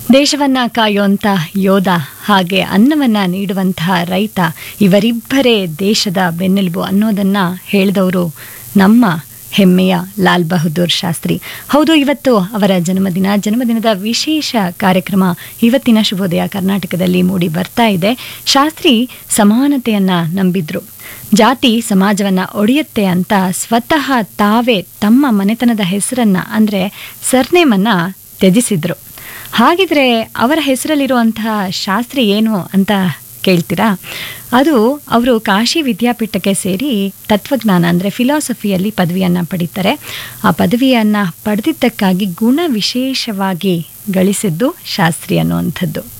ದೇಶವನ್ನ ಕಾಯುವಂಥ ಯೋಧ ಹಾಗೆ ಅನ್ನವನ್ನ ನೀಡುವಂತಹ ರೈತ ಇವರಿಬ್ಬರೇ ದೇಶದ ಬೆನ್ನೆಲುಬು ಅನ್ನೋದನ್ನ ಹೇಳಿದವರು ನಮ್ಮ ಹೆಮ್ಮೆಯ ಲಾಲ್ ಬಹದ್ದೂರ್ ಶಾಸ್ತ್ರಿ ಹೌದು ಇವತ್ತು ಅವರ ಜನ್ಮದಿನ ಜನ್ಮದಿನದ ವಿಶೇಷ ಕಾರ್ಯಕ್ರಮ ಇವತ್ತಿನ ಶುಭೋದಯ ಕರ್ನಾಟಕದಲ್ಲಿ ಮೂಡಿ ಬರ್ತಾ ಇದೆ ಶಾಸ್ತ್ರಿ ಸಮಾನತೆಯನ್ನ ನಂಬಿದ್ರು ಜಾತಿ ಸಮಾಜವನ್ನ ಒಡೆಯುತ್ತೆ ಅಂತ ಸ್ವತಃ ತಾವೇ ತಮ್ಮ ಮನೆತನದ ಹೆಸರನ್ನ ಅಂದ್ರೆ ಸರ್ನೇಮನ್ನ ತ್ಯಜಿಸಿದ್ರು ಹಾಗಿದ್ರೆ ಅವರ ಹೆಸರಲ್ಲಿರುವಂತಹ ಶಾಸ್ತ್ರಿ ಏನು ಅಂತ ಕೇಳ್ತೀರಾ ಅದು ಅವರು ಕಾಶಿ ವಿದ್ಯಾಪೀಠಕ್ಕೆ ಸೇರಿ ತತ್ವಜ್ಞಾನ ಅಂದರೆ ಫಿಲಾಸಫಿಯಲ್ಲಿ ಪದವಿಯನ್ನು ಪಡೀತಾರೆ ಆ ಪದವಿಯನ್ನು ಪಡೆದಿದ್ದಕ್ಕಾಗಿ ಗುಣ ವಿಶೇಷವಾಗಿ ಗಳಿಸಿದ್ದು ಶಾಸ್ತ್ರಿ ಅನ್ನುವಂಥದ್ದು